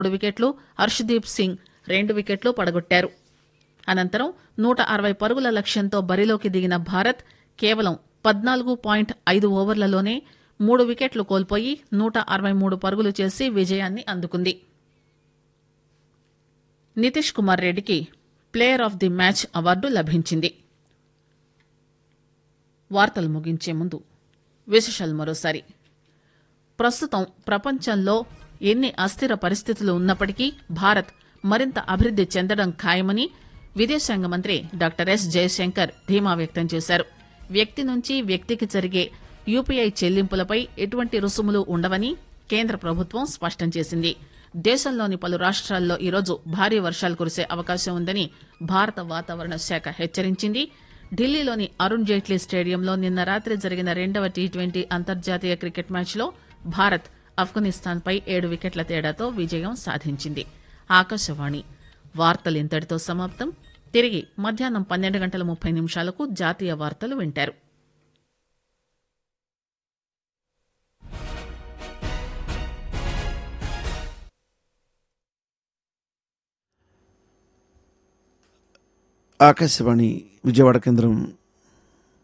మూడు వికెట్లు హర్షదీప్ సింగ్ రెండు వికెట్లు పడగొట్టారు అనంతరం నూట అరవై పరుగుల లక్ష్యంతో బరిలోకి దిగిన భారత్ కేవలం పద్నాలుగు పాయింట్ ఐదు ఓవర్లలోనే మూడు వికెట్లు కోల్పోయి నూట అరవై మూడు పరుగులు చేసి విజయాన్ని అందుకుంది నితీష్ కుమార్ రెడ్డికి player of the match award లభించింది వార్తలు ముగించే ముందు విశేషాలు మరోసారి ప్రస్తుతం ప్రపంచంలో ఎన్ని అస్థిర పరిస్థితులు ఉన్నప్పటికీ భారత్ మరింత అభివృద్ది చెందడం ఖాయమని విదేశాంగ మంత్రి డాక్టర్ ఎస్ జయశంకర్ ధీమా వ్యక్తం చేశారు వ్యక్తి నుంచి వ్యక్తికి జరిగే యూపీఐ చెల్లింపులపై ఎటువంటి రుసుములు ఉండవని కేంద్ర ప్రభుత్వం స్పష్టం చేసింది దేశంలోని పలు రాష్ట్రాల్లో ఈరోజు భారీ వర్షాలు కురిసే అవకాశం ఉందని భారత వాతావరణ శాఖ హెచ్చరించింది ఢిల్లీలోని అరుణ్ జైట్లీ స్టేడియంలో నిన్న రాత్రి జరిగిన రెండవ టీ ట్వంటీ అంతర్జాతీయ క్రికెట్ మ్యాచ్లో భారత్ ఆఫ్ఘనిస్తాన్పై ఏడు వికెట్ల తేడాతో విజయం సాధించింది ఆకాశవాణి వార్తలు ఇంతటితో సమాప్తం తిరిగి మధ్యాహ్నం పన్నెండు గంటల ముప్పై నిమిషాలకు జాతీయ వార్తలు వింటారు ఆకాశవాణి విజయవాడ కేంద్రం